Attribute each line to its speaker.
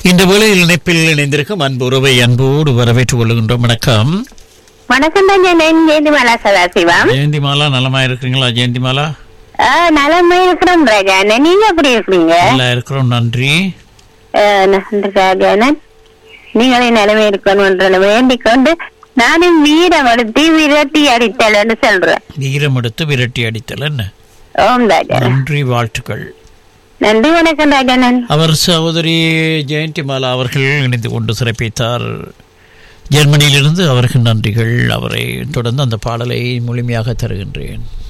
Speaker 1: இந்த வேளையில் இணைப்பில் இணைந்திருக்கும் அன்பு உறவை அன்போடு வரவேற்றுக் கொள்கின்றோம் வணக்கம்
Speaker 2: வணக்கம் தான் ஜெயந்தி ஜெயந்திமாலா சதாசிவம்
Speaker 1: ஜெயந்தி மாலா நலமா இருக்கிறீங்களா ஜெயந்தி மாலா
Speaker 2: ஆ, நலமா இருக்கிறோம் ராஜானன் நீங்க எப்படி இருக்கீங்க
Speaker 1: நல்லா இருக்கிறோம் நன்றி
Speaker 2: ஆ, நன்றி ராஜானன் நீங்களே நிலைமை இருக்கணும் வேண்டிக் கொண்டு நானும் வீரம் எடுத்து விரட்டி அடித்தலன்னு சொல்றேன்
Speaker 1: வீரம் எடுத்து விரட்டி அடித்தல் என்ன
Speaker 2: ஓம் ராஜானன்
Speaker 1: நன்றி வாழ்த்துக்கள்
Speaker 2: நன்றி வணக்கம் ராஜானன்
Speaker 1: அவர் சகோதரி ஜெயந்தி மாலா அவர்கள் இணைந்து கொண்டு சிறப்பித்தார் ஜெர்மனியிலிருந்து அவருக்கு நன்றிகள் அவரை தொடர்ந்து அந்த பாடலை முழுமையாக தருகின்றேன்